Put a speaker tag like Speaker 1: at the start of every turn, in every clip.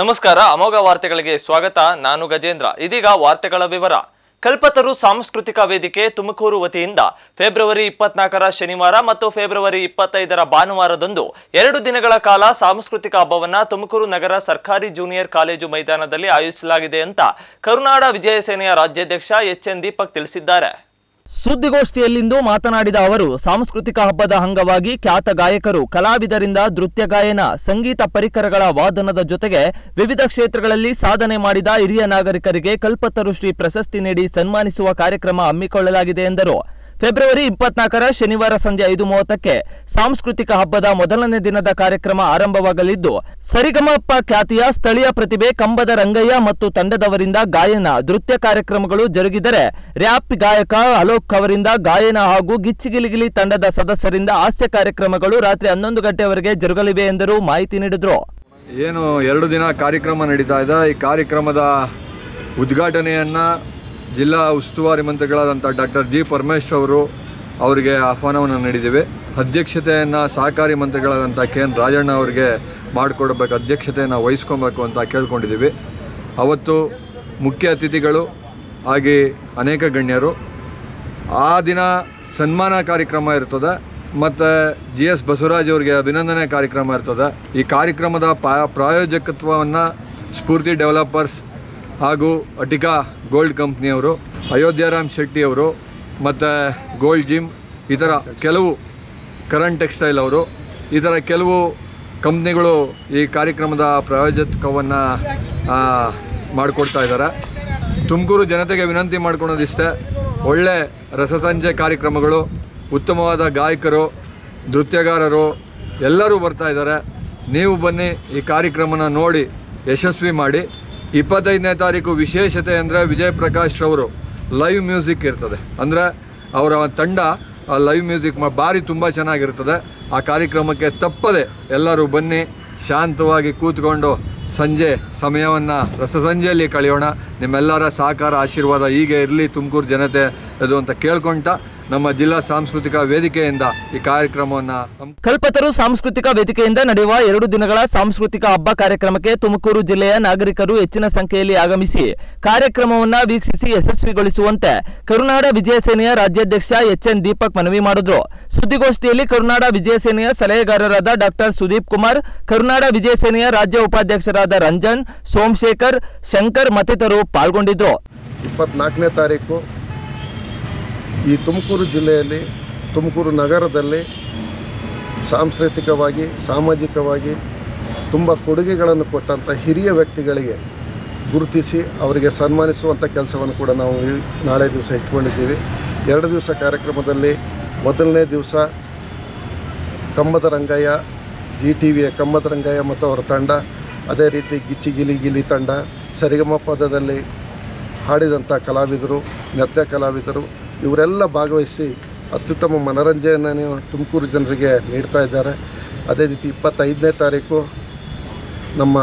Speaker 1: ನಮಸ್ಕಾರ ಅಮೋಘ ವಾರ್ತೆಗಳಿಗೆ ಸ್ವಾಗತ ನಾನು ಗಜೇಂದ್ರ ಇದೀಗ ವಾರ್ತೆಗಳ ವಿವರ ಕಲ್ಪತರು ಸಾಂಸ್ಕೃತಿಕ ವೇದಿಕೆ ತುಮಕೂರು ವತಿಯಿಂದ ಫೆಬ್ರವರಿ ಇಪ್ಪತ್ನಾಲ್ಕರ ಶನಿವಾರ ಮತ್ತು ಫೆಬ್ರವರಿ ಇಪ್ಪತ್ತೈದರ ಭಾನುವಾರದಂದು ಎರಡು ದಿನಗಳ ಕಾಲ ಸಾಂಸ್ಕೃತಿಕ ಹಬ್ಬವನ್ನ ತುಮಕೂರು ನಗರ ಸರ್ಕಾರಿ ಜೂನಿಯರ್ ಕಾಲೇಜು ಮೈದಾನದಲ್ಲಿ ಆಯೋಜಿಸಲಾಗಿದೆ ಅಂತ ಕರುನಾಡ ವಿಜಯ ಸೇನೆಯ ರಾಜ್ಯಾಧ್ಯಕ್ಷ ಎಚ್ ಎನ್ ದೀಪಕ್ ತಿಳಿಸಿದ್ದಾರೆ
Speaker 2: ಸುದ್ದಿಗೋಷ್ಠಿಯಲ್ಲಿಂದು ಮಾತನಾಡಿದ ಅವರು ಸಾಂಸ್ಕೃತಿಕ ಹಬ್ಬದ ಅಂಗವಾಗಿ ಖ್ಯಾತ ಗಾಯಕರು ಕಲಾವಿದರಿಂದ ನೃತ್ಯ ಗಾಯನ ಸಂಗೀತ ಪರಿಕರಗಳ ವಾದನದ ಜೊತೆಗೆ ವಿವಿಧ ಕ್ಷೇತ್ರಗಳಲ್ಲಿ ಸಾಧನೆ ಮಾಡಿದ ಹಿರಿಯ ನಾಗರಿಕರಿಗೆ ಕಲ್ಪತರು ಶ್ರೀ ಪ್ರಶಸ್ತಿ ನೀಡಿ ಸನ್ಮಾನಿಸುವ ಕಾರ್ಯಕ್ರಮ ಹಮ್ಮಿಕೊಳ್ಳಲಾಗಿದೆ ಎಂದರು ಫೆಬ್ರವರಿ ಇಪ್ಪತ್ನಾಲ್ಕರ ಶನಿವಾರ ಸಂಜೆ ಐದು ಮೂವತ್ತಕ್ಕೆ ಸಾಂಸ್ಕೃತಿಕ ಹಬ್ಬದ ಮೊದಲನೇ ದಿನದ ಕಾರ್ಯಕ್ರಮ ಆರಂಭವಾಗಲಿದ್ದು ಸರಿಗಮಪ್ಪ ಖ್ಯಾತಿಯ ಸ್ಥಳೀಯ ಪ್ರತಿಭೆ ಕಂಬದ ರಂಗಯ್ಯ ಮತ್ತು ತಂಡದವರಿಂದ ಗಾಯನ ನೃತ್ಯ ಕಾರ್ಯಕ್ರಮಗಳು ಜರುಗಿದರೆ ರ್ಯಾಪ್ ಗಾಯಕ ಅಲೋಕ್ ಅವರಿಂದ ಗಾಯನ ಹಾಗೂ ಗಿಚ್ಚಿಗಿಲಿಗಿಲಿ ತಂಡದ ಸದಸ್ಯರಿಂದ ಹಾಸ್ಯ ಕಾರ್ಯಕ್ರಮಗಳು ರಾತ್ರಿ ಹನ್ನೊಂದು ಗಂಟೆವರೆಗೆ ಜರುಗಲಿವೆ ಎಂದರು ಮಾಹಿತಿ ನೀಡಿದರು
Speaker 3: ಏನು ಎರಡು ದಿನ ಕಾರ್ಯಕ್ರಮ ನಡೀತಾ ಇದೆ ಈ ಕಾರ್ಯಕ್ರಮದ ಉದ್ಘಾಟನೆಯನ್ನು ಜಿಲ್ಲಾ ಉಸ್ತುವಾರಿ ಮಂತ್ರಿಗಳಾದಂಥ ಡಾಕ್ಟರ್ ಜಿ ಪರಮೇಶ್ ಅವರು ಅವರಿಗೆ ಆಹ್ವಾನವನ್ನು ನೀಡಿದ್ದೀವಿ ಅಧ್ಯಕ್ಷತೆಯನ್ನು ಸಹಕಾರಿ ಮಂತ್ರಿಗಳಾದಂಥ ಕೆ ಎನ್ ರಾಜಣ್ಣ ಅವರಿಗೆ ಮಾಡಿಕೊಡ್ಬೇಕು ಅಧ್ಯಕ್ಷತೆಯನ್ನು ವಹಿಸ್ಕೊಬೇಕು ಅಂತ ಕೇಳ್ಕೊಂಡಿದ್ದೀವಿ ಅವತ್ತು ಮುಖ್ಯ ಅತಿಥಿಗಳು ಹಾಗೆ ಅನೇಕ ಗಣ್ಯರು ಆ ದಿನ ಸನ್ಮಾನ ಕಾರ್ಯಕ್ರಮ ಇರ್ತದೆ ಮತ್ತು ಜಿ ಎಸ್ ಬಸವರಾಜ್ ಅವರಿಗೆ ಅಭಿನಂದನೆ ಕಾರ್ಯಕ್ರಮ ಇರ್ತದೆ ಈ ಕಾರ್ಯಕ್ರಮದ ಪಾ ಪ್ರಾಯೋಜಕತ್ವವನ್ನು ಸ್ಫೂರ್ತಿ ಡೆವಲಪರ್ಸ್ ಹಾಗೂ ಅಟಿಕಾ ಗೋಲ್ಡ್ ಕಂಪ್ನಿಯವರು ಅಯೋಧ್ಯಾರಾಮ್ ಶೆಟ್ಟಿ ಅವರು ಮತ್ತು ಗೋಲ್ಡ್ ಜಿಮ್ ಈ ಥರ ಕೆಲವು ಕರಣ್ ಟೆಕ್ಸ್ಟೈಲ್ ಅವರು ಈ ಥರ ಕೆಲವು ಕಂಪ್ನಿಗಳು ಈ ಕಾರ್ಯಕ್ರಮದ ಪ್ರಾಯೋಜಕವನ್ನು ಮಾಡಿಕೊಡ್ತಾ ಇದ್ದಾರೆ ತುಮಕೂರು ಜನತೆಗೆ ವಿನಂತಿ ಮಾಡ್ಕೊಳೋದಿಷ್ಟೇ ಒಳ್ಳೆ ರಸಸಂಜೆ ಕಾರ್ಯಕ್ರಮಗಳು ಉತ್ತಮವಾದ ಗಾಯಕರು ನೃತ್ಯಗಾರರು ಎಲ್ಲರೂ ಬರ್ತಾ ಇದ್ದಾರೆ ನೀವು ಬನ್ನಿ ಈ ಕಾರ್ಯಕ್ರಮನ ನೋಡಿ ಯಶಸ್ವಿ ಮಾಡಿ ಇಪ್ಪತ್ತೈದನೇ ತಾರೀಕು ವಿಶೇಷತೆ ಅಂದರೆ ವಿಜಯ್ ಪ್ರಕಾಶ್ ರವರು ಲೈವ್ ಮ್ಯೂಸಿಕ್ ಇರ್ತದೆ ಅಂದರೆ ಅವರ ತಂಡ ಆ ಲೈವ್ ಮ್ಯೂಸಿಕ್ ಮ ಭಾರಿ ತುಂಬ ಚೆನ್ನಾಗಿರ್ತದೆ ಆ ಕಾರ್ಯಕ್ರಮಕ್ಕೆ ತಪ್ಪದೆ ಎಲ್ಲರೂ ಬನ್ನಿ ಶಾಂತವಾಗಿ ಕೂತ್ಕೊಂಡು ಸಂಜೆ ಸಮಯವನ್ನು ರಸಸಂಜೆಯಲ್ಲಿ ಕಳೆಯೋಣ ನಿಮ್ಮೆಲ್ಲರ ಸಹಕಾರ ಆಶೀರ್ವಾದ ಹೀಗೆ ಇರಲಿ ತುಮಕೂರು ಜನತೆ ಅದು ಅಂತ ಕೇಳ್ಕೊಂತ ನಮ್ಮ ಜಿಲ್ಲಾ ಸಾಂಸ್ಕೃತಿಕ ವೇದಿಕೆಯಿಂದ ಈ ಕಾರ್ಯಕ್ರಮವನ್ನು ಹಮ್
Speaker 2: ಕಲ್ಪತರು ಸಾಂಸ್ಕೃತಿಕ ವೇದಿಕೆಯಿಂದ ನಡೆಯುವ ಎರಡು ದಿನಗಳ ಸಾಂಸ್ಕೃತಿಕ ಹಬ್ಬ ಕಾರ್ಯಕ್ರಮಕ್ಕೆ ತುಮಕೂರು ಜಿಲ್ಲೆಯ ನಾಗರಿಕರು ಹೆಚ್ಚಿನ ಸಂಖ್ಯೆಯಲ್ಲಿ ಆಗಮಿಸಿ ಕಾರ್ಯಕ್ರಮವನ್ನ ವೀಕ್ಷಿಸಿ ಯಶಸ್ವಿಗೊಳಿಸುವಂತೆ ಕರುನಾಡ ವಿಜಯ ಸೇನೆಯ ರಾಜ್ಯಾಧ್ಯಕ್ಷ ಎಚ್ ಎನ್ ದೀಪಕ್ ಮನವಿ ಮಾಡಿದ್ರು ಸುದ್ದಿಗೋಷ್ಠಿಯಲ್ಲಿ ಕರುನಾಡ ವಿಜಯ ಸೇನೆಯ ಸಲಹೆಗಾರರಾದ ಡಾಕ್ಟರ್ ಸುದೀಪ್ ಕುಮಾರ್ ಕರುನಾಡ ವಿಜಯ ಸೇನೆಯ ರಾಜ್ಯ ಉಪಾಧ್ಯಕ್ಷರಾದ ರಂಜನ್ ಸೋಮಶೇಖರ್ ಶಂಕರ್ ಮತ್ತಿತರರು ಪಾಲ್ಗೊಂಡಿದ್ರು
Speaker 4: ಇಪ್ಪತ್ನಾಲ್ಕನೇ ತಾರೀಕು ಈ ತುಮಕೂರು ಜಿಲ್ಲೆಯಲ್ಲಿ ತುಮಕೂರು ನಗರದಲ್ಲಿ ಸಾಂಸ್ಕೃತಿಕವಾಗಿ ಸಾಮಾಜಿಕವಾಗಿ ತುಂಬ ಕೊಡುಗೆಗಳನ್ನು ಕೊಟ್ಟಂಥ ಹಿರಿಯ ವ್ಯಕ್ತಿಗಳಿಗೆ ಗುರುತಿಸಿ ಅವರಿಗೆ ಸನ್ಮಾನಿಸುವಂಥ ಕೆಲಸವನ್ನು ಕೂಡ ನಾವು ಈ ನಾಳೆ ದಿವಸ ಇಟ್ಕೊಂಡಿದ್ದೀವಿ ಎರಡು ದಿವಸ ಕಾರ್ಯಕ್ರಮದಲ್ಲಿ ಮೊದಲನೇ ದಿವಸ ಕಂಬದ ರಂಗಯ್ಯ ಜಿ ಟಿ ವಿಯ ಕಂಬದ ರಂಗಯ್ಯ ಮತ್ತು ಅವರ ತಂಡ ಅದೇ ರೀತಿ ಗಿಚ್ಚಿ ಗಿಲಿ ಗಿಲಿ ತಂಡ ಸರಿಗಮ ಪದದಲ್ಲಿ ಹಾಡಿದಂಥ ಕಲಾವಿದರು ನೃತ್ಯ ಕಲಾವಿದರು ಇವರೆಲ್ಲ ಭಾಗವಹಿಸಿ ಅತ್ಯುತ್ತಮ ಮನೋರಂಜನೆಯನ್ನು ತುಮಕೂರು ಜನರಿಗೆ ನೀಡ್ತಾ ಇದ್ದಾರೆ ಅದೇ ರೀತಿ ಇಪ್ಪತ್ತೈದನೇ ತಾರೀಕು ನಮ್ಮ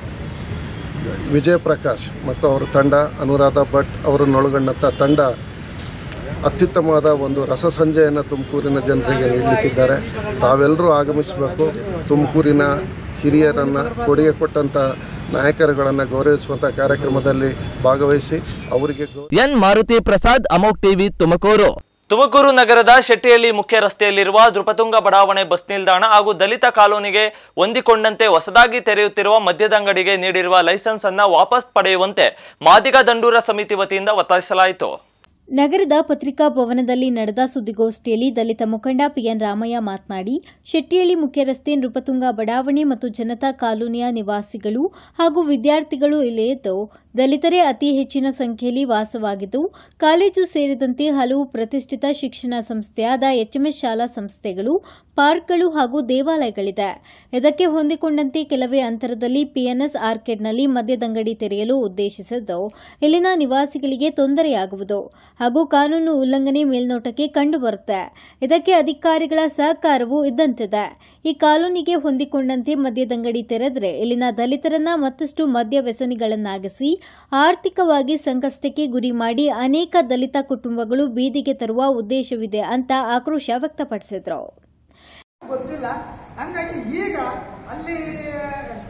Speaker 4: ವಿಜಯ ಪ್ರಕಾಶ್ ಮತ್ತು ಅವರ ತಂಡ ಅನುರಾಧ ಭಟ್ ಅವರನ್ನೊಳಗೊಂಡಂಥ ತಂಡ ಅತ್ಯುತ್ತಮವಾದ ಒಂದು ರಸಸಂಜೆಯನ್ನು ತುಮಕೂರಿನ ಜನರಿಗೆ ನೀಡಲಿಕ್ಕಿದ್ದಾರೆ ತಾವೆಲ್ಲರೂ ಆಗಮಿಸಬೇಕು ತುಮಕೂರಿನ ಹಿರಿಯರನ್ನು ಕೊಡುಗೆ ಕೊಟ್ಟಂಥ ನಾಯಕರುಗಳನ್ನು ಗೌರವಿಸುವಂಥ ಕಾರ್ಯಕ್ರಮದಲ್ಲಿ ಭಾಗವಹಿಸಿ ಅವರಿಗೆ ಗೌ
Speaker 2: ಎನ್ ಮಾರುತಿ ಪ್ರಸಾದ್ ಅಮೋಕ್ ಟಿವಿ ತುಮಕೂರು
Speaker 1: ತುಮಕೂರು ನಗರದ ಶೆಟ್ಟಿಹಳ್ಳಿ ಮುಖ್ಯ ರಸ್ತೆಯಲ್ಲಿರುವ ದೃಪತುಂಗ ಬಡಾವಣೆ ಬಸ್ ನಿಲ್ದಾಣ ಹಾಗೂ ದಲಿತ ಕಾಲೋನಿಗೆ ಹೊಂದಿಕೊಂಡಂತೆ ಹೊಸದಾಗಿ ತೆರೆಯುತ್ತಿರುವ ಮದ್ಯದ ಅಂಗಡಿಗೆ ನೀಡಿರುವ ಲೈಸೆನ್ಸ್ ಅನ್ನ ವಾಪಸ್ ಪಡೆಯುವಂತೆ ಮಾದಿಗ ದಂಡೂರ ಸಮಿತಿ ವತಿಯಿಂದ ಒತ್ತಾಯಿಸಲಾಯಿತು
Speaker 5: ನಗರದ ಪತ್ರಿಕಾ ಭವನದಲ್ಲಿ ನಡೆದ ಸುದ್ದಿಗೋಷ್ಠಿಯಲ್ಲಿ ದಲಿತ ಮುಖಂಡ ಪಿಎನ್ ರಾಮಯ್ಯ ಮಾತನಾಡಿ ಶೆಟ್ಟಿಹಳ್ಳಿ ಮುಖ್ಯ ರಸ್ತೆ ನೃಪತುಂಗ ಬಡಾವಣೆ ಮತ್ತು ಜನತಾ ಕಾಲೋನಿಯ ನಿವಾಸಿಗಳು ಹಾಗೂ ವಿದ್ಯಾರ್ಥಿಗಳು ಇಲ್ಲಿ ಇದ್ದು ದಲಿತರೇ ಅತಿ ಹೆಚ್ಚಿನ ಸಂಖ್ಯೆಯಲ್ಲಿ ವಾಸವಾಗಿದ್ದು ಕಾಲೇಜು ಸೇರಿದಂತೆ ಹಲವು ಪ್ರತಿಷ್ಠಿತ ಶಿಕ್ಷಣ ಸಂಸ್ಥೆಯಾದ ಎಚ್ಎಂಎಸ್ ಶಾಲಾ ಸಂಸ್ಥೆಗಳು ಪಾರ್ಕ್ಗಳು ಹಾಗೂ ದೇವಾಲಯಗಳಿದೆ ಇದಕ್ಕೆ ಹೊಂದಿಕೊಂಡಂತೆ ಕೆಲವೇ ಅಂತರದಲ್ಲಿ ಪಿಎನ್ಎಸ್ ಆರ್ಕಿಡ್ನಲ್ಲಿ ಮದ್ಯದಂಗಡಿ ತೆರೆಯಲು ಉದ್ದೇಶಿಸಿದ್ದು ಇಲ್ಲಿನ ನಿವಾಸಿಗಳಿಗೆ ತೊಂದರೆಯಾಗುವುದು ಹಾಗೂ ಕಾನೂನು ಉಲ್ಲಂಘನೆ ಮೇಲ್ನೋಟಕ್ಕೆ ಕಂಡುಬರುತ್ತೆ ಇದಕ್ಕೆ ಅಧಿಕಾರಿಗಳ ಸಹಕಾರವೂ ಇದ್ದಂತಿದೆ ಈ ಕಾಲೋನಿಗೆ ಹೊಂದಿಕೊಂಡಂತೆ ಮದ್ಯದಂಗಡಿ ತೆರೆದರೆ ಇಲ್ಲಿನ ದಲಿತರನ್ನ ಮತ್ತಷ್ಟು ಮದ್ಯ ವ್ಯಸನಿಗಳನ್ನಾಗಿಸಿ ಆರ್ಥಿಕವಾಗಿ ಸಂಕಷ್ಟಕ್ಕೆ ಗುರಿ ಮಾಡಿ ಅನೇಕ ದಲಿತ ಕುಟುಂಬಗಳು ಬೀದಿಗೆ ತರುವ ಉದ್ದೇಶವಿದೆ ಅಂತ ಆಕ್ರೋಶ ವ್ಯಕ್ತಪಡಿಸಿದ್ರು
Speaker 6: ಗೊತ್ತಿಲ್ಲ ಹಂಗಾಗಿ ಈಗ ಅಲ್ಲಿ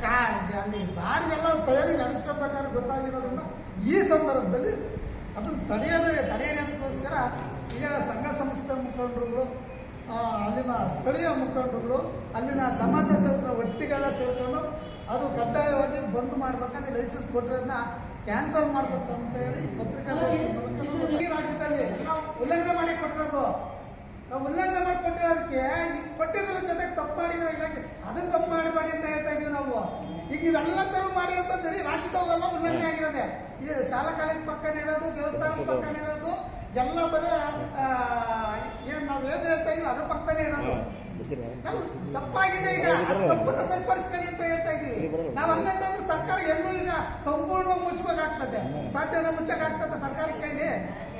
Speaker 6: ಕಾ ಅಲ್ಲಿ ದಾರಿಗೆಲ್ಲ ತಯಾರಿ ನಡೆಸ್ಕೋಬೇಕಾದ್ರೆ ಗೊತ್ತಾಗಿರೋದ್ರಿಂದ ಈ ಸಂದರ್ಭದಲ್ಲಿ ಅದನ್ನು ತಡೆಯೋದು ತಡೆಯೋದಕ್ಕೋಸ್ಕರ ಈಗ ಸಂಘ ಸಂಸ್ಥೆ ಮುಖಂಡರುಗಳು ಆ, ಅಲ್ಲಿನ ಸ್ಥಳೀಯ ಮುಖಂಡರುಗಳು ಅಲ್ಲಿನ ಸಮಾಜ ಸೇವಕರ ಒಟ್ಟಿಗೆಲ್ಲ ಸೇರ್ಕೊಂಡು ಅದು ಕಡ್ಡಾಯವಾಗಿ ಬಂದ್ ಮಾಡ್ಬೇಕಲ್ಲಿ ಲೈಸೆನ್ಸ್ ಕೊಟ್ಟಿರೋದನ್ನ ಕ್ಯಾನ್ಸಲ್ ಮಾಡ್ಬೇಕು ಅಂತ ಹೇಳಿ ಪತ್ರಿಕಾಗೋಷ್ಠಿ ಮೂಲಕ ಈ ರಾಜ್ಯದಲ್ಲಿ ನಾವು ಉಲ್ಲಂಘನೆ ಮಾಡಿ ಕೊಟ್ಟಿರೋದು ನಾವು ಉಲ್ಲಂಘನೆ ಮಾಡಿ ಕೊಟ್ಟಿರೋದಕ್ಕೆ ಈ ಕೊಟ್ಟಿರೋದ್ರ ಜೊತೆಗೆ ತಪ್ಪು ಮಾಡಿರೋ ಇಲಾಖೆ ಅದನ್ನ ತಪ್ಪು ಮಾಡಬೇಡಿ ಅಂತ ಹೇಳ್ತಾ ಇದೀವಿ ನಾವು ಈಗ ನೀವೆಲ್ಲ ತರ ಮಾಡಿ ಅಂತ ಹೇಳಿ ರಾಜ್ಯದವೆಲ್ಲ ಉಲ್ಲಂಘನೆ ಆಗಿರೋದೆ ಈ ಶಾಲಾ ಕಾಲೇಜ್ ಪಕ್ಕನೇ ಇರೋದು ದೇವಸ್ಥಾನದ ಪಕ್ಕನೇ ಇರೋದು ಎಲ್ಲ ಬರೀ ಆ, ಏನ್ ನಾವ್ ಏನ್ ಹೇಳ್ತಾ ಇದೀವಿ ಅದ್ರ ಪಕ್ಕನೇ ಇರೋದು ನಾವು ತಪ್ಪಾಗಿದೆ ಈಗ ಅದ್ ತಪ್ಪನ್ನ ಸರಿಪಡಿಸ್ಕೊಳ್ಳಿ ಅಂತ ಹೇಳ್ತಾ ಇದೀವಿ ನಾವ್ ಹಂಗಂತಂದ್ರೆ ಸರ್ಕಾರ ಎಲ್ಲೂ ಈಗ ಸಂಪೂರ್ಣ ಮುಚ್ಚಬೇಕಾಗ್ತದೆ ಸಾಧ್ಯನ ಮುಚ್ಚಕ್ಕಾಗ್ತದೆ ಸರ್ಕಾರ ಕೈಲಿ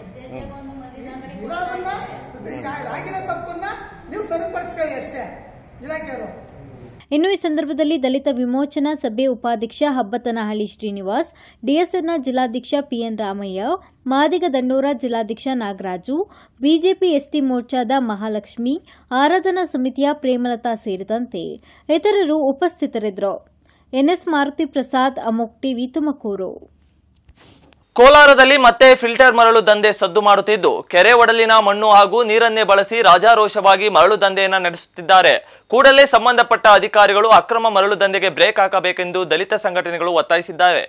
Speaker 6: ಇರೋದನ್ನ ಈಗ ಆಗಿರೋ ತಪ್ಪನ್ನ ನೀವು ಸರಿಪಡಿಸ್ಕೊಳ್ಳಿ ಅಷ್ಟೇ ಇಲಾಖೆಯವರು
Speaker 5: ಇನ್ನು ಈ ಸಂದರ್ಭದಲ್ಲಿ ದಲಿತ ವಿಮೋಚನಾ ಸಭೆ ಉಪಾಧ್ಯಕ್ಷ ಹಬ್ಬತನಹಳ್ಳಿ ಶ್ರೀನಿವಾಸ್ ಡಿಎಸ್ಎನ್ನ ಜಿಲ್ಲಾಧ್ಯಕ್ಷ ಪಿಎನ್ ರಾಮಯ್ಯ ಮಾದಿಗ ದಂಡೋರ ಜಿಲ್ಲಾಧ್ಯಕ್ಷ ನಾಗರಾಜು ಬಿಜೆಪಿ ಎಸ್ಟಿ ಮೋರ್ಚಾದ ಮಹಾಲಕ್ಷ್ಮಿ ಆರಾಧನಾ ಸಮಿತಿಯ ಪ್ರೇಮಲತಾ ಸೇರಿದಂತೆ ಇತರರು ಉಪಸ್ಥಿತರಿದ್ದರು ಎನ್ಎಸ್ ಮಾರುತಿ ಪ್ರಸಾದ್ ಅಮೋಕ್ ಟಿವಿ ತುಮಕೂರು
Speaker 1: ಕೋಲಾರದಲ್ಲಿ ಮತ್ತೆ ಫಿಲ್ಟರ್ ಮರಳು ದಂಧೆ ಸದ್ದು ಮಾಡುತ್ತಿದ್ದು ಕೆರೆ ಒಡಲಿನ ಮಣ್ಣು ಹಾಗೂ ನೀರನ್ನೇ ಬಳಸಿ ರಾಜಾರೋಷವಾಗಿ ಮರಳು ದಂಧೆಯನ್ನ ನಡೆಸುತ್ತಿದ್ದಾರೆ ಕೂಡಲೇ ಸಂಬಂಧಪಟ್ಟ ಅಧಿಕಾರಿಗಳು ಅಕ್ರಮ ಮರಳು ದಂಧೆಗೆ ಬ್ರೇಕ್ ಹಾಕಬೇಕೆಂದು ದಲಿತ ಸಂಘಟನೆಗಳು ಒತ್ತಾಯಿಸಿದ್ದಾರೆ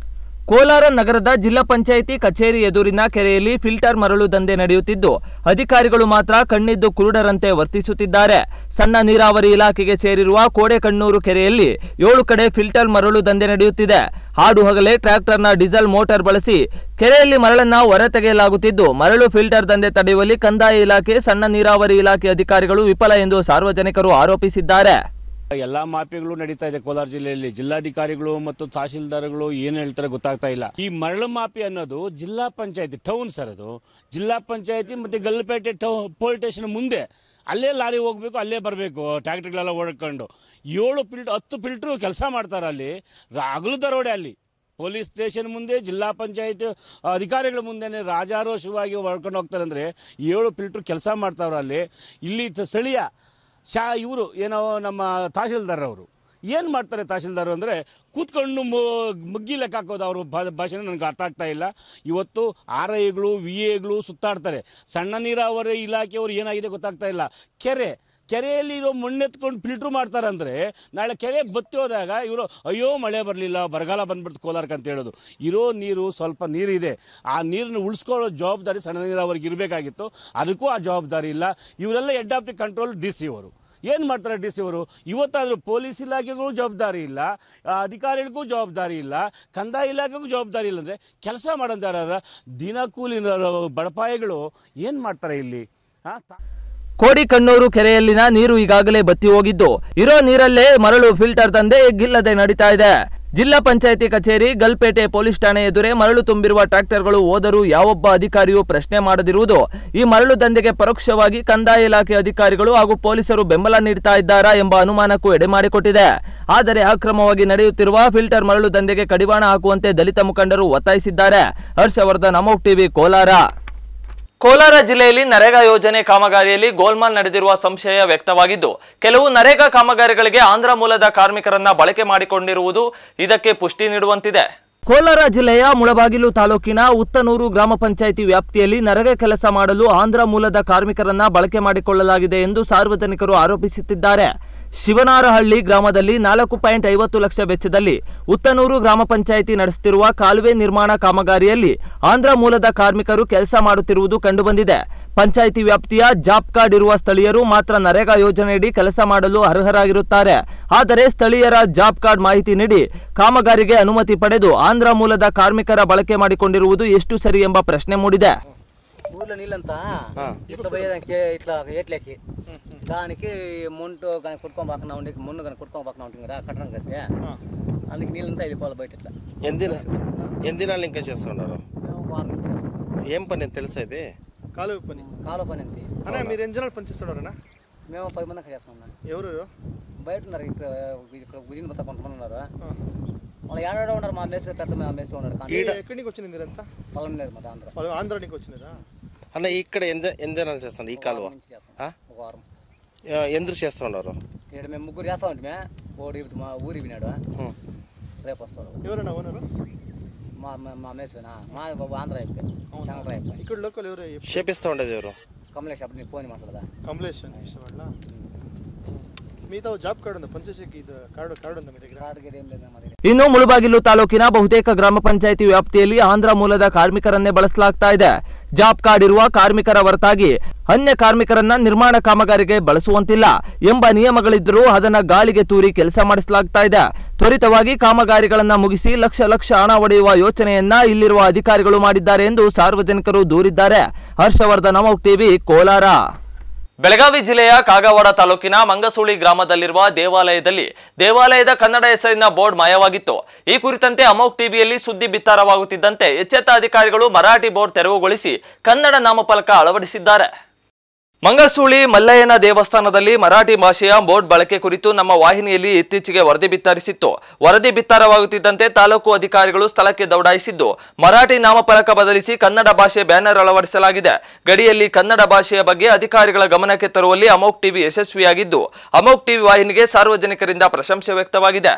Speaker 2: ಕೋಲಾರ ನಗರದ ಜಿಲ್ಲಾ ಪಂಚಾಯಿತಿ ಕಚೇರಿ ಎದುರಿನ ಕೆರೆಯಲ್ಲಿ ಫಿಲ್ಟರ್ ಮರಳು ದಂಧೆ ನಡೆಯುತ್ತಿದ್ದು ಅಧಿಕಾರಿಗಳು ಮಾತ್ರ ಕಣ್ಣಿದ್ದು ಕುರುಡರಂತೆ ವರ್ತಿಸುತ್ತಿದ್ದಾರೆ ಸಣ್ಣ ನೀರಾವರಿ ಇಲಾಖೆಗೆ ಸೇರಿರುವ ಕೋಡೆಕಣ್ಣೂರು ಕೆರೆಯಲ್ಲಿ ಏಳು ಕಡೆ ಫಿಲ್ಟರ್ ಮರಳು ದಂಧೆ ನಡೆಯುತ್ತಿದೆ ಹಾಡು ಹಗಲೇ ಟ್ರ್ಯಾಕ್ಟರ್ನ ಡೀಸೆಲ್ ಮೋಟಾರ್ ಬಳಸಿ ಕೆರೆಯಲ್ಲಿ ಮರಳನ್ನ ಹೊರತೆಗೆಯಲಾಗುತ್ತಿದ್ದು ಮರಳು ಫಿಲ್ಟರ್ ದಂಧೆ ತಡೆಯುವಲ್ಲಿ ಕಂದಾಯ ಇಲಾಖೆ ಸಣ್ಣ ನೀರಾವರಿ ಇಲಾಖೆ ಅಧಿಕಾರಿಗಳು ವಿಫಲ ಎಂದು ಸಾರ್ವಜನಿಕರು ಆರೋಪಿಸಿದ್ದಾರೆ
Speaker 7: ಎಲ್ಲಾ ಮಾಫಿಯಾಗಳು ನಡೀತಾ ಇದೆ ಕೋಲಾರ ಜಿಲ್ಲೆಯಲ್ಲಿ ಜಿಲ್ಲಾಧಿಕಾರಿಗಳು ಮತ್ತು ತಹಶೀಲ್ದಾರ್ಗಳು ಏನ್ ಹೇಳ್ತಾರೆ ಗೊತ್ತಾಗ್ತಾ ಇಲ್ಲ ಈ ಮರಳು ಮಾಫಿ ಅನ್ನೋದು ಜಿಲ್ಲಾ ಪಂಚಾಯತಿ ಟೌನ್ ಸರ್ ಅದು ಜಿಲ್ಲಾ ಪಂಚಾಯತಿ ಮತ್ತೆ ಗಲ್ಪೇಟೆ ಟೌ ಪೊಲೀಸ್ ಸ್ಟೇಷನ್ ಮುಂದೆ ಅಲ್ಲೇ ಲಾರಿ ಹೋಗ್ಬೇಕು ಅಲ್ಲೇ ಬರಬೇಕು ಟ್ಯಾಕ್ಟ್ರಿಗಳೆಲ್ಲ ಓಡ್ಕೊಂಡು ಏಳು ಫಿಲ್ಟ್ ಹತ್ತು ಫಿಲ್ಟ್ರು ಕೆಲಸ ಮಾಡ್ತಾರೆ ಅಲ್ಲಿ ಹಗಲು ದರೋಡೆ ಅಲ್ಲಿ ಪೊಲೀಸ್ ಸ್ಟೇಷನ್ ಮುಂದೆ ಜಿಲ್ಲಾ ಪಂಚಾಯತ್ ಅಧಿಕಾರಿಗಳ ಮುಂದೆನೆ ರಾಜಾರೋಷವಾಗಿ ಹೊಡ್ಕೊಂಡು ಹೋಗ್ತಾರೆ ಅಂದರೆ ಏಳು ಫಿಲ್ಟ್ರ್ ಕೆಲಸ ಮಾಡ್ತಾವ್ರೆ ಅಲ್ಲಿ ಇಲ್ಲಿ ತ- ಸ್ಥಳೀಯ ಶಾ ಇವರು ಏನೋ ನಮ್ಮ ತಹಶೀಲ್ದಾರ್ ಅವರು ಏನು ಮಾಡ್ತಾರೆ ತಹಶೀಲ್ದಾರ್ ಅಂದರೆ ಕೂತ್ಕೊಂಡು ಮುಗ್ಗಿ ಲೆಕ್ಕ ಹಾಕೋದು ಅವ್ರ ಭಾ- ಭಾಷೆನ ನನಗೆ ಅರ್ಥ ಆಗ್ತಾ ಇಲ್ಲ ಇವತ್ತು ಆರ್ ಐಗಳು ವಿ ಎಗಳು ಸುತ್ತಾಡ್ತಾರೆ ಸಣ್ಣ ನೀರಾವರಿ ಇಲಾಖೆಯವರು ಏನಾಗಿದೆ ಗೊತ್ತಾಗ್ತಾ ಇಲ್ಲ ಕೆರೆ ಕೆರೆಯಲ್ಲಿ ಇರೋ ಮಣ್ಣೆತ್ಕೊಂಡು ಫಿಲ್ಟ್ರ್ ಮಾಡ್ತಾರಂದ್ರೆ ನಾಳೆ ಕೆರೆ ಬತ್ತಿ ಹೋದಾಗ ಇವರು ಅಯ್ಯೋ ಮಳೆ ಬರಲಿಲ್ಲ ಬರಗಾಲ ಬಂದ್ಬಿಡ್ತು ಕೋಲಾರಕ್ಕೆ ಅಂತ ಹೇಳೋದು ಇರೋ ನೀರು ಸ್ವಲ್ಪ ನೀರಿದೆ ಆ ನೀರನ್ನು ಉಳಿಸ್ಕೊಳ್ಳೋ ಜವಾಬ್ದಾರಿ ಸಣ್ಣ ನೀರಾವರಿಗೆ ಇರಬೇಕಾಗಿತ್ತು ಅದಕ್ಕೂ ಆ ಜವಾಬ್ದಾರಿ ಇಲ್ಲ ಇವರೆಲ್ಲ head of the control D C ಅವರು ಏನು ಮಾಡ್ತಾರೆ ಡಿ ಸಿ ಅವರು ಇವತ್ತಾದರೂ ಪೊಲೀಸ್ ಇಲಾಖೆಗೂ ಜವಾಬ್ದಾರಿ ಇಲ್ಲ ಆ, ಅಧಿಕಾರಿಗಳಿಗೂ ಜವಾಬ್ದಾರಿ ಇಲ್ಲ ಕಂದಾಯ ಇಲಾಖೆಗೂ ಜವಾಬ್ದಾರಿ ಇಲ್ಲ ಅಂದರೆ ಕೆಲಸ ಮಾಡೋದಾರ ದಿನಕೂಲಿ ಬಡಪಾಯಿಗಳು ಏನು ಮಾಡ್ತಾರೆ ಇಲ್ಲಿ ಹಾಂ
Speaker 2: ಕೋಡಿಕಣ್ಣೂರು ಕೆರೆಯಲ್ಲಿನ ನೀರು ಈಗಾಗಲೇ ಬತ್ತಿ ಹೋಗಿದ್ದು ಇರೋ ನೀರಲ್ಲೇ ಮರಳು ಫಿಲ್ಟರ್ ದಂಧೆ ಗಿಲ್ಲದೆ ನಡೀತಾ ಇದೆ ಜಿಲ್ಲಾ ಪಂಚಾಯಿತಿ ಕಚೇರಿ ಗಲ್ಪೇಟೆ ಪೊಲೀಸ್ ಠಾಣೆ ಎದುರೇ ಮರಳು ತುಂಬಿರುವ ಟ್ರ್ಯಾಕ್ಟರ್ಗಳು ಹೋದರೂ ಯಾವೊಬ್ಬ ಅಧಿಕಾರಿಯೂ ಪ್ರಶ್ನೆ ಮಾಡದಿರುವುದು ಈ ಮರಳು ದಂಧೆಗೆ ಪರೋಕ್ಷವಾಗಿ ಕಂದಾಯ ಇಲಾಖೆ ಅಧಿಕಾರಿಗಳು ಹಾಗೂ ಪೊಲೀಸರು ಬೆಂಬಲ ನೀಡ್ತಾ ಇದ್ದಾರಾ ಎಂಬ ಅನುಮಾನಕ್ಕೂ ಎಡೆಮಾಡಿಕೊಟ್ಟಿದೆ ಆದರೆ ಅಕ್ರಮವಾಗಿ ನಡೆಯುತ್ತಿರುವ ಫಿಲ್ಟರ್ ಮರಳು ದಂಧೆಗೆ ಕಡಿವಾಣ ಹಾಕುವಂತೆ ದಲಿತ ಮುಖಂಡರು ಒತ್ತಾಯಿಸಿದ್ದಾರೆ ಹರ್ಷವರ್ಧನ್ ಅಮೋಕ್ ಟಿವಿ ಕೋಲಾರ
Speaker 1: ಕೋಲಾರ ಜಿಲ್ಲೆಯಲ್ಲಿ ನರೇಗಾ ಯೋಜನೆ ಕಾಮಗಾರಿಯಲ್ಲಿ ಗೋಲ್ಮಾಲ್ ನಡೆದಿರುವ ಸಂಶಯ ವ್ಯಕ್ತವಾಗಿದ್ದು ಕೆಲವು ನರೇಗಾ ಕಾಮಗಾರಿಗಳಿಗೆ ಆಂಧ್ರ ಮೂಲದ ಕಾರ್ಮಿಕರನ್ನ ಬಳಕೆ ಮಾಡಿಕೊಂಡಿರುವುದು ಇದಕ್ಕೆ ಪುಷ್ಟಿ ನೀಡುವಂತಿದೆ
Speaker 2: ಕೋಲಾರ ಜಿಲ್ಲೆಯ ಮುಳಬಾಗಿಲು ತಾಲೂಕಿನ ಉತ್ತನೂರು ಗ್ರಾಮ ಪಂಚಾಯಿತಿ ವ್ಯಾಪ್ತಿಯಲ್ಲಿ ನರೇಗಾ ಕೆಲಸ ಮಾಡಲು ಆಂಧ್ರ ಮೂಲದ ಕಾರ್ಮಿಕರನ್ನ ಬಳಕೆ ಮಾಡಿಕೊಳ್ಳಲಾಗಿದೆ ಎಂದು ಸಾರ್ವಜನಿಕರು ಆರೋಪಿಸುತ್ತಿದ್ದಾರೆ ಶಿವನಾರಹಳ್ಳಿ ಗ್ರಾಮದಲ್ಲಿ ನಾಲ್ಕು ಪಾಯಿಂಟ್ ಐವತ್ತು ಲಕ್ಷ ವೆಚ್ಚದಲ್ಲಿ ಉತ್ತನೂರು ಗ್ರಾಮ ಪಂಚಾಯಿತಿ ನಡೆಸುತ್ತಿರುವ ಕಾಲುವೆ ನಿರ್ಮಾಣ ಕಾಮಗಾರಿಯಲ್ಲಿ ಆಂಧ್ರ ಮೂಲದ ಕಾರ್ಮಿಕರು ಕೆಲಸ ಮಾಡುತ್ತಿರುವುದು ಕಂಡುಬಂದಿದೆ ಪಂಚಾಯಿತಿ ವ್ಯಾಪ್ತಿಯ ಜಾಬ್ ಕಾರ್ಡ್ ಇರುವ ಸ್ಥಳೀಯರು ಮಾತ್ರ ನರೇಗಾ ಯೋಜನೆಯಡಿ ಕೆಲಸ ಮಾಡಲು ಅರ್ಹರಾಗಿರುತ್ತಾರೆ ಆದರೆ ಸ್ಥಳೀಯರ ಜಾಬ್ ಕಾರ್ಡ್ ಮಾಹಿತಿ ನೀಡಿ ಕಾಮಗಾರಿಗೆ ಅನುಮತಿ ಪಡೆದು ಆಂಧ್ರ ಮೂಲದ ಕಾರ್ಮಿಕರ ಬಳಕೆ ಮಾಡಿಕೊಂಡಿರುವುದು ಎಷ್ಟು సరి ಎಂಬ ప్రశ్న మూడిదే
Speaker 8: ఊర్లో నీళ్ళంతా ఇట్లా పోయేదానికి ఇట్లా ఏట్లేకి దానికి ముంటు కానీ కుట్టుకొని పక్కన ఉండి మున్ను కానీ కుట్టుకొని పక్కన ఉంటుంది కదా కట్టడం కడితే అందుకే నీళ్ళంతా వెళ్ళిపోవాలి బయట ఇట్లా
Speaker 9: ఎన్ని దిన ఎన్ని దినాలు ఇంకా చేస్తున్నారు
Speaker 8: మేము వారం నుంచి చేస్తాం
Speaker 9: ఏం పని తెలుసా ఇది
Speaker 10: కాలువ పని
Speaker 8: కాలువ పని అంతే
Speaker 10: అన్న మీరు ఎన్ని జనాలు పనిచేస్తున్నారన్నా
Speaker 8: మేము పది మంది అక్కడ చేస్తాం అన్న.
Speaker 10: ఎవరు
Speaker 8: బయట ఉన్నారు ఇక్కడ ఇక్కడ గుజిన మొత్తం కొంతమంది ఉన్నారు వాళ్ళు ఏడాడో ఉన్నారు మా మేస్త్రి పెద్ద మా మేస్త్రి ఉన్నాడు కానీ
Speaker 10: ఈ- ఎక్కడి నుంచి వచ్చింది మీరంతా
Speaker 8: పొలం లేదు మా ఆంధ్ర
Speaker 10: వాళ్ళు ఆంధ్ర నుంచి వచ్చినారా
Speaker 9: అన్న ఇక్కడ ఎంత ఎన్ని దినాలు చేస్తున్నారు ఈ కాలువ
Speaker 8: నుంచి చేస్తాం
Speaker 9: ఆ?
Speaker 8: ఒక వారం
Speaker 9: ఆ, ఎందుకు చేస్తున్నారు
Speaker 8: ఇక్కడ మేము ముగ్గురు చేస్తా ఉంటే ఓడి మా ఊరి వినాడు రేపు వస్తాడు
Speaker 10: ఎవరైనా ఓనరు
Speaker 8: మా మా- మా మేసేనా మా బాబు ఆంధ్ర అయిపోయి సంగట్రా అయిపోయి
Speaker 10: ఇక్కడ లోకల్ ఎవరు
Speaker 9: షేపిస్తూ ఉండేది ఎవరు
Speaker 8: కమలేష్ అప్పుడు నీకు ఫోన్ మాట్లాడదా
Speaker 10: కమలేష్ అని వాళ్ళ మిగతా ಜಾಬ್ ಕಾರ್ಡ್ ఉందా ಪಂಚಾಯತ್ ಇದು ಕಾರ್ಡ್ ಕಾರ್ಡ್ ఉందా మీ దగ్గర
Speaker 8: కార్డు గిరి ఏం లేదు మా దగ్గర
Speaker 2: ಇನ್ನು ಮುಳುಬಾಗಿಲು ತಾಲೂಕಿನ ಬಹುತೇಕ ಗ್ರಾಮ ಪಂಚಾಯಿತಿ ವ್ಯಾಪ್ತಿಯಲ್ಲಿ ಆಂಧ್ರ ಮೂಲದ ಕಾರ್ಮಿಕರನ್ನೇ ಬಳಸಲಾಗ್ತಾ ಇದೆ ಜಾಬ್ ಕಾರ್ಡ್ ಇರುವ ಕಾರ್ಮಿಕರ ಹೊರತಾಗಿ ಅನ್ಯ ಕಾರ್ಮಿಕರನ್ನ ನಿರ್ಮಾಣ ಕಾಮಗಾರಿಗೆ ಬಳಸುವಂತಿಲ್ಲ ಎಂಬ ನಿಯಮಗಳಿದ್ದರೂ ಅದನ್ನ ಗಾಳಿಗೆ ತೂರಿ ಕೆಲಸ ಮಾಡಿಸಲಾಗ್ತಾ ಇದೆ ತ್ವರಿತವಾಗಿ ಕಾಮಗಾರಿಗಳನ್ನ ಮುಗಿಸಿ ಲಕ್ಷ ಲಕ್ಷ ಹಣ ಒಡೆಯುವ ಯೋಚನೆಯನ್ನ ಇಲ್ಲಿರುವ ಅಧಿಕಾರಿಗಳು ಮಾಡಿದ್ದಾರೆ ಎಂದು ಸಾರ್ವಜನಿಕರು ದೂರಿದ್ದಾರೆ ಹರ್ಷವರ್ಧನ್ ಅಮೋಕ್ ಟಿವಿ ಕೋಲಾರ
Speaker 1: ಬೆಳಗಾವಿ ಜಿಲ್ಲೆಯ ಕಾಗವಾಡ ತಾಲೂಕಿನ ಮಂಗಸೂಳಿ ಗ್ರಾಮದಲ್ಲಿರುವ ದೇವಾಲಯದಲ್ಲಿ ದೇವಾಲಯದ ಕನ್ನಡ ಹೆಸರಿನ ಬೋರ್ಡ್ ಮಾಯವಾಗಿತ್ತು ಈ ಕುರಿತಂತೆ ಅಮೋಕ್ ಟಿವಿಯಲ್ಲಿ ಸುದ್ದಿ ಬಿತ್ತಾರವಾಗುತ್ತಿದ್ದಂತೆ ಎಚ್ಚೆತ್ತ ಅಧಿಕಾರಿಗಳು ಮರಾಠಿ ಬೋರ್ಡ್ ತೆರವುಗೊಳಿಸಿ ಕನ್ನಡ ನಾಮಫಲಕ ಅಳವಡಿಸಿದ್ದಾರೆ ಮಂಗಸೂಳಿ ಮಲ್ಲಯ್ಯನ ದೇವಸ್ಥಾನದಲ್ಲಿ ಮರಾಠಿ ಭಾಷೆಯ ಬೋರ್ಡ್ ಬಳಕೆ ಕುರಿತು ನಮ್ಮ ವಾಹಿನಿಯಲ್ಲಿ ಇತ್ತೀಚೆಗೆ ವರದಿ ಬಿತ್ತರಿಸಿತ್ತು ವರದಿ ಬಿತ್ತಾರವಾಗುತ್ತಿದ್ದಂತೆ ತಾಲೂಕು ಅಧಿಕಾರಿಗಳು ಸ್ಥಳಕ್ಕೆ ದೌಡಾಯಿಸಿದ್ದು ಮರಾಠಿ ನಾಮಫಲಕ ಬದಲಿಸಿ ಕನ್ನಡ ಭಾಷೆ ಬ್ಯಾನರ್ ಅಳವಡಿಸಲಾಗಿದೆ ಗಡಿಯಲ್ಲಿ ಕನ್ನಡ ಭಾಷೆಯ ಬಗ್ಗೆ ಅಧಿಕಾರಿಗಳ ಗಮನಕ್ಕೆ ತರುವಲ್ಲಿ ಅಮೋಕ್ ಟಿವಿ ಯಶಸ್ವಿಯಾಗಿದ್ದು ಅಮೋಕ್ ಟಿವಿ ವಾಹಿನಿಗೆ ಸಾರ್ವಜನಿಕರಿಂದ ಪ್ರಶಂಸೆ ವ್ಯಕ್ತವಾಗಿದೆ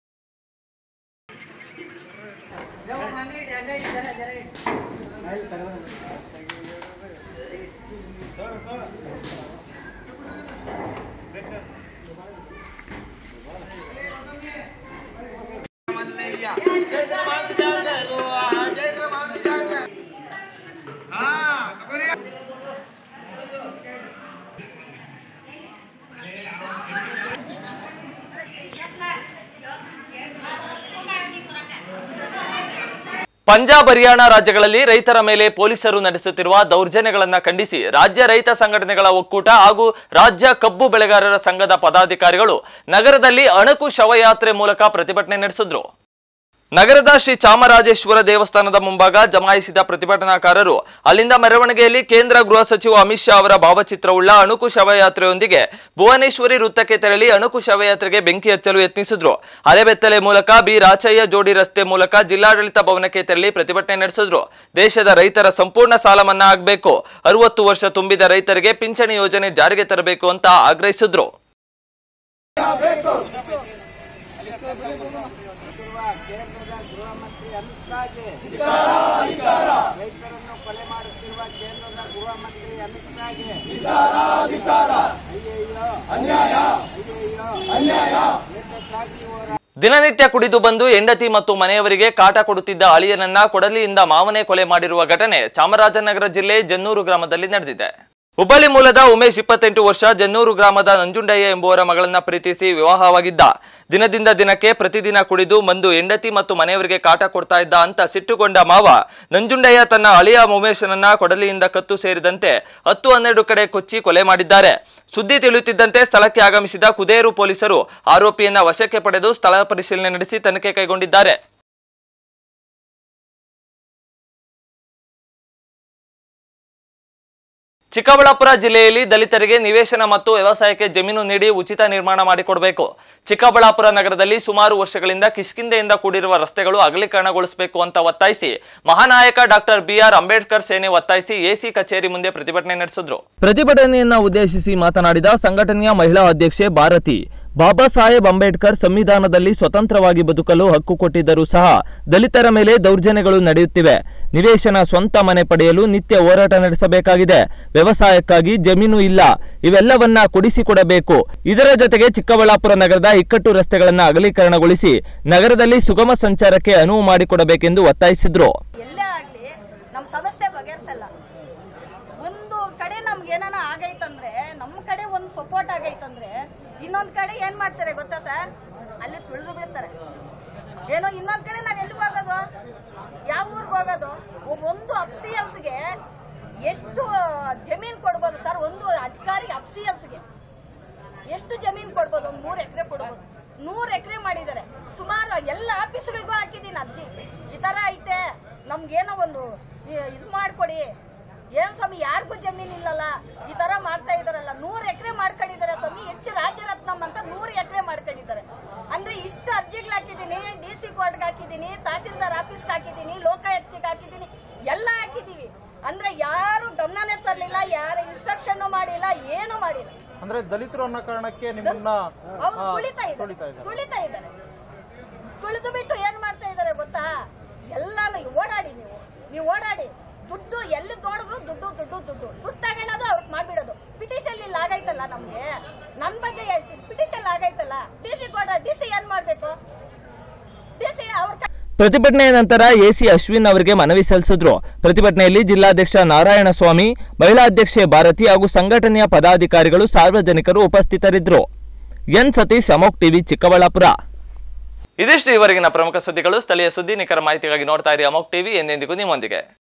Speaker 1: ಪಂಜಾಬ್ ಹರಿಯಾಣ ರಾಜ್ಯಗಳಲ್ಲಿ ರೈತರ ಮೇಲೆ ಪೊಲೀಸರು ನಡೆಸುತ್ತಿರುವ ದೌರ್ಜನ್ಯಗಳನ್ನು ಖಂಡಿಸಿ ರಾಜ್ಯ ರೈತ ಸಂಘಟನೆಗಳ ಒಕ್ಕೂಟ ಹಾಗೂ ರಾಜ್ಯ ಕಬ್ಬು ಬೆಳೆಗಾರರ ಸಂಘದ ಪದಾಧಿಕಾರಿಗಳು ನಗರದಲ್ಲಿ ಅಣಕು ಶವಯಾತ್ರೆ ಮೂಲಕ ಪ್ರತಿಭಟನೆ ನಡೆಸಿದ್ರು ನಗರದ ಶ್ರೀ ಚಾಮರಾಜೇಶ್ವರ ದೇವಸ್ಥಾನದ ಮುಂಭಾಗ ಜಮಾಯಿಸಿದ ಪ್ರತಿಭಟನಾಕಾರರು ಅಲ್ಲಿಂದ ಮೆರವಣಿಗೆಯಲ್ಲಿ ಕೇಂದ್ರ ಗೃಹ ಸಚಿವ ಅಮಿತ್ ಶಾ ಅವರ ಭಾವಚಿತ್ರವುಳ್ಳ ಅಣುಕು ಶವಯಾತ್ರೆಯೊಂದಿಗೆ ಭುವನೇಶ್ವರಿ ವೃತ್ತಕ್ಕೆ ತೆರಳಿ ಅಣುಕು ಶವಯಾತ್ರೆಗೆ ಬೆಂಕಿ ಹಚ್ಚಲು ಯತ್ನಿಸಿದ್ರು ಅಲೆಬೆತ್ತಲೆ ಮೂಲಕ ಬಿ ರಾಚಯ್ಯ ಜೋಡಿ ರಸ್ತೆ ಮೂಲಕ ಜಿಲ್ಲಾಡಳಿತ ಭವನಕ್ಕೆ ತೆರಳಿ ಪ್ರತಿಭಟನೆ ನಡೆಸಿದ್ರು ದೇಶದ ರೈತರ ಸಂಪೂರ್ಣ ಸಾಲ ಮನ್ನಾ ಆಗಬೇಕು ಅರವತ್ತು ವರ್ಷ ತುಂಬಿದ ರೈತರಿಗೆ ಪಿಂಚಣಿ ಯೋಜನೆ ಜಾರಿಗೆ ತರಬೇಕು ಅಂತ ಆಗ್ರಹಿಸಿದ್ರು ದಿನನಿತ್ಯ ಕುಡಿದು ಬಂದು ಹೆಂಡತಿ ಮತ್ತು ಮನೆಯವರಿಗೆ ಕಾಟ ಕೊಡುತ್ತಿದ್ದ ಅಳಿಯನನ್ನ ಕೊಡಲಿಯಿಂದ ಮಾವನೇ ಕೊಲೆ ಮಾಡಿರುವ ಘಟನೆ ಚಾಮರಾಜನಗರ ಜಿಲ್ಲೆ ಜನ್ನೂರು ಗ್ರಾಮದಲ್ಲಿ ನಡೆದಿದೆ ಹುಬ್ಬಳ್ಳಿ ಮೂಲದ ಉಮೇಶ್ ಇಪ್ಪತ್ತೆಂಟು ವರ್ಷ ಜನ್ನೂರು ಗ್ರಾಮದ ನಂಜುಂಡಯ್ಯ ಎಂಬುವರ ಮಗಳನ್ನ ಪ್ರೀತಿಸಿ ವಿವಾಹವಾಗಿದ್ದ ದಿನದಿಂದ ದಿನಕ್ಕೆ ಪ್ರತಿದಿನ ಕುಡಿದು ಮಂದು ಹೆಂಡತಿ ಮತ್ತು ಮನೆಯವರಿಗೆ ಕಾಟ ಕೊಡ್ತಾ ಇದ್ದ ಅಂತ ಸಿಟ್ಟುಗೊಂಡ ಮಾವ ನಂಜುಂಡಯ್ಯ ತನ್ನ ಅಳಿಯ ಉಮೇಶನನ್ನ ಕೊಡಲಿಯಿಂದ ಕತ್ತು ಸೇರಿದಂತೆ ಹತ್ತು ಹನ್ನೆರಡು ಕಡೆ ಕೊಚ್ಚಿ ಕೊಲೆ ಮಾಡಿದ್ದಾರೆ ಸುದ್ದಿ ತಿಳಿಯುತ್ತಿದ್ದಂತೆ ಸ್ಥಳಕ್ಕೆ ಆಗಮಿಸಿದ ಕುದೇರು ಪೊಲೀಸರು ಆರೋಪಿಯನ್ನ ವಶಕ್ಕೆ ಪಡೆದು ಸ್ಥಳ ಪರಿಶೀಲನೆ ನಡೆಸಿ ತನಿಖೆ ಕೈಗೊಂಡಿದ್ದಾರೆ ಚಿಕ್ಕಬಳ್ಳಾಪುರ ಜಿಲ್ಲೆಯಲ್ಲಿ ದಲಿತರಿಗೆ ನಿವೇಶನ ಮತ್ತು ವ್ಯವಸಾಯಕ್ಕೆ ಜಮೀನು ನೀಡಿ ಉಚಿತ ನಿರ್ಮಾಣ ಮಾಡಿಕೊಡಬೇಕು ಚಿಕ್ಕಬಳ್ಳಾಪುರ ನಗರದಲ್ಲಿ ಸುಮಾರು ವರ್ಷಗಳಿಂದ ಕಿಷ್ಕಿಂದೆಯಿಂದ ಕೂಡಿರುವ ರಸ್ತೆಗಳು ಅಗಲೀಕರಣಗೊಳಿಸಬೇಕು ಅಂತ ಒತ್ತಾಯಿಸಿ ಮಹಾನಾಯಕ ಡಾಕ್ಟರ್ ಬಿಆರ್ ಅಂಬೇಡ್ಕರ್ ಸೇನೆ ಒತ್ತಾಯಿಸಿ ಎಸಿ ಕಚೇರಿ ಮುಂದೆ ಪ್ರತಿಭಟನೆ ನಡೆಸಿದ್ರು
Speaker 2: ಪ್ರತಿಭಟನೆಯನ್ನ ಉದ್ದೇಶಿಸಿ ಮಾತನಾಡಿದ ಸಂಘಟನೆಯ ಮಹಿಳಾ ಅಧ್ಯಕ್ಷೆ ಭಾರತಿ ಬಾಬಾ ಸಾಹೇಬ್ ಅಂಬೇಡ್ಕರ್ ಸಂವಿಧಾನದಲ್ಲಿ ಸ್ವತಂತ್ರವಾಗಿ ಬದುಕಲು ಹಕ್ಕು ಕೊಟ್ಟಿದ್ದರೂ ಸಹ ದಲಿತರ ಮೇಲೆ ದೌರ್ಜನ್ಯಗಳು ನಡೆಯುತ್ತಿವೆ ನಿವೇಶನ ಸ್ವಂತ ಮನೆ ಪಡೆಯಲು ನಿತ್ಯ ಹೋರಾಟ ನಡೆಸಬೇಕಾಗಿದೆ ವ್ಯವಸಾಯಕ್ಕಾಗಿ ಜಮೀನು ಇಲ್ಲ ಇವೆಲ್ಲವನ್ನ ಕೊಡಿಸಿಕೊಡಬೇಕು ಇದರ ಜೊತೆಗೆ ಚಿಕ್ಕಬಳ್ಳಾಪುರ ನಗರದ ಇಕ್ಕಟ್ಟು ರಸ್ತೆಗಳನ್ನು ಅಗಲೀಕರಣಗೊಳಿಸಿ ನಗರದಲ್ಲಿ ಸುಗಮ ಸಂಚಾರಕ್ಕೆ ಅನುವು ಮಾಡಿಕೊಡಬೇಕೆಂದು ಒತ್ತಾಯಿಸಿದ್ರು
Speaker 11: ಎಲ್ಲೇ ಆಗ್ಲಿ ನಮ್ಮ ಸಮಸ್ಯೆ ಬಗೆಹರಿಸಲ್ಲ ಒಂದು ಕಡೆ ನಮ್ಗೆ ಏನಾನ ಆಗೈತಂದ್ರೆ ನಮ್ಮ ಕಡೆ ಒಂದು ಸಪೋರ್ಟ್ ಆಗೈತಂದ್ರೆ ಇನ್ನೊಂದ್ ಕಡೆ ಏನ್ ಮಾಡ್ತಾರೆ ಗೊತ್ತಾ ಸರ್ ಅಲ್ಲಿ ತುಳಿದು ಬಿಡ್ತಾರೆ ಏನೋ ಇನ್ನೊಂದ್ ಕಡೆ ನಾವ್ ಎಲ್ಲಿಗೆ ಹೋಗೋದು ಯಾವ ಊರಿಗೆ ಹೋಗೋದು ಒ- ಒಂದು ಅಫ್ಸಿಯಲ್ಸ್ಗೆ ಎಷ್ಟು ಜಮೀನ್ ಕೊಡ್ಬೋದು ಸರ್ ಒಂದು ಅಧಿಕಾರಿ ಅಫ್ಸಿಯಲ್ಸ್ಗೆ ಎಷ್ಟು ಜಮೀನ್ ಕೊಡ್ಬೋದು ಒಂದು ಮೂರು ಎಕರೆ ಕೊಡ್ಬೋದು ನೂರು ಎಕರೆ ಮಾಡಿದ್ದಾರೆ ಸುಮಾರು ಎಲ್ಲ ಆಫೀಸ್ಗಳಿಗೂ ಹಾಕಿದ್ದೀನಿ ಅರ್ಜಿ ಈ ತರ ಐತೆ ನಮ್ಗೇನೋ ಒಂದು ಇ- ಇದು ಮಾಡ್ಕೊಡಿ ಏನ್ ಸ್ವಾಮಿ ಯಾರಿಗೂ ಜಮೀನ್ ಇಲ್ಲಲ್ಲ ಈ ತರ ಮಾಡ್ತಾ ಇದಾರಲ್ಲ ನೂರು ಎಕರೆ ಮಾಡ್ಕೊಂಡಿದ್ದಾರೆ ಸ್ವಾಮಿ ಹೆಚ್ಚು ರಾಜರತ್ನಂ ಅಂತ ನೂರು ಎಕರೆ ಮಾಡ್ಕೊಂಡಿದ್ದಾರೆ ಅಂದ್ರೆ ಇಷ್ಟು ಅರ್ಜಿಗಳು ಹಾಕಿದ್ದೀನಿ ಡಿ ಸಿ ಕೋರ್ಟ್ಗೆ ಹಾಕಿದ್ದೀನಿ ತಹಸೀಲ್ದಾರ್ ಆಫೀಸ್ಗೆ ಹಾಕಿದ್ದೀನಿ ಲೋಕಾಯುಕ್ತಿಗೆ ಹಾಕಿದ್ದೀನಿ ಎಲ್ಲ ಹಾಕಿದೀವಿ ಅಂದ್ರೆ ಯಾರು ಗಮನನೇ ತರಲಿಲ್ಲ ಯಾರು ಇನ್ಸ್ಪೆಕ್ಷನ್ ಮಾಡಿಲ್ಲ ಏನು ಮಾಡಿಲ್ಲ
Speaker 10: ಅಂದ್ರೆ ದಲಿತರು ಅನ್ನೋ ಕಾರಣಕ್ಕೆ ನಿಮ್ಮನ್ನ
Speaker 11: ಅವ್ರು
Speaker 10: ಆ,
Speaker 11: ತುಳಿತಾ
Speaker 10: ತುಳಿತಾ
Speaker 11: ಇದ್ದಾರೆ
Speaker 10: ಇದ್ದಾರೆ
Speaker 11: ತುಳಿತಾ ಇದ್ದಾರೆ ತುಳಿದು ಬಿಟ್ಟು ಏನ್ ಮಾಡ್ತಾ ಇದ್ದಾರೆ ಗೊತ್ತಾ ಎಲ್ಲಾನು ಓಡಾಡಿ ನೀವು ನೀವು ಓಡಾಡಿ ದುಡ್ಡು ಎಲ್ಲಿ ನೋಡಿದ್ರು ದುಡ್ಡು ದುಡ್ಡು ದುಡ್ಡು ದುಡ್ಡು ತಗೊಳೋದು ಅವ್ರಿಗೆ ಮಾಡ್ಬಿಡೋದು ಪಿಟಿಷನ್ ಇಲ್ಲಿ ಆಗೈತಲ್ಲ ನಮ್ಗೆ ನನ್ ಬಗ್ಗೆ ಹೇಳ್ತೀನಿ ಪಿಟಿಷನ್ ಆಗೈತಲ್ಲ ಡಿ ಸಿ ಕೊಡ ಡಿ ಸಿ ಏನ್ ಮಾಡ್ಬೇಕು ಡಿ ಸಿ ಅವ್ರ
Speaker 2: ಪ್ರತಿಭಟನೆಯ ನಂತರ ಎಸಿ ಅಶ್ವಿನ್ ಅವರಿಗೆ ಮನವಿ ಸಲ್ಲಿಸಿದ್ರು ಪ್ರತಿಭಟನೆಯಲ್ಲಿ ಜಿಲ್ಲಾಧ್ಯಕ್ಷ ನಾರಾಯಣಸ್ವಾಮಿ ಮಹಿಳಾ ಅಧ್ಯಕ್ಷೆ ಭಾರತಿ ಹಾಗೂ ಸಂಘಟನೆಯ ಪದಾಧಿಕಾರಿಗಳು ಸಾರ್ವಜನಿಕರು ಉಪಸ್ಥಿತರಿದ್ದರು ಎನ್ ಸತೀಶ್ ಅಮೋಕ್ ಟಿವಿ ಚಿಕ್ಕಬಳ್ಳಾಪುರ
Speaker 1: ಇದಿಷ್ಟು ಇವರೆಗಿನ ಪ್ರಮುಖ ಸುದ್ದಿಗಳು ಸ್ಥಳೀಯ ಸುದ್ದಿ ನಿಖರ ಮಾಹಿತಿಗಾಗಿ ನೋಡ್ತಾ ಇರಿ ಅಮೋಕ್ ಟಿವಿ ಎಂದೆಂದಿಗೂ ನಿಮ್ಮೊಂದಿಗೆ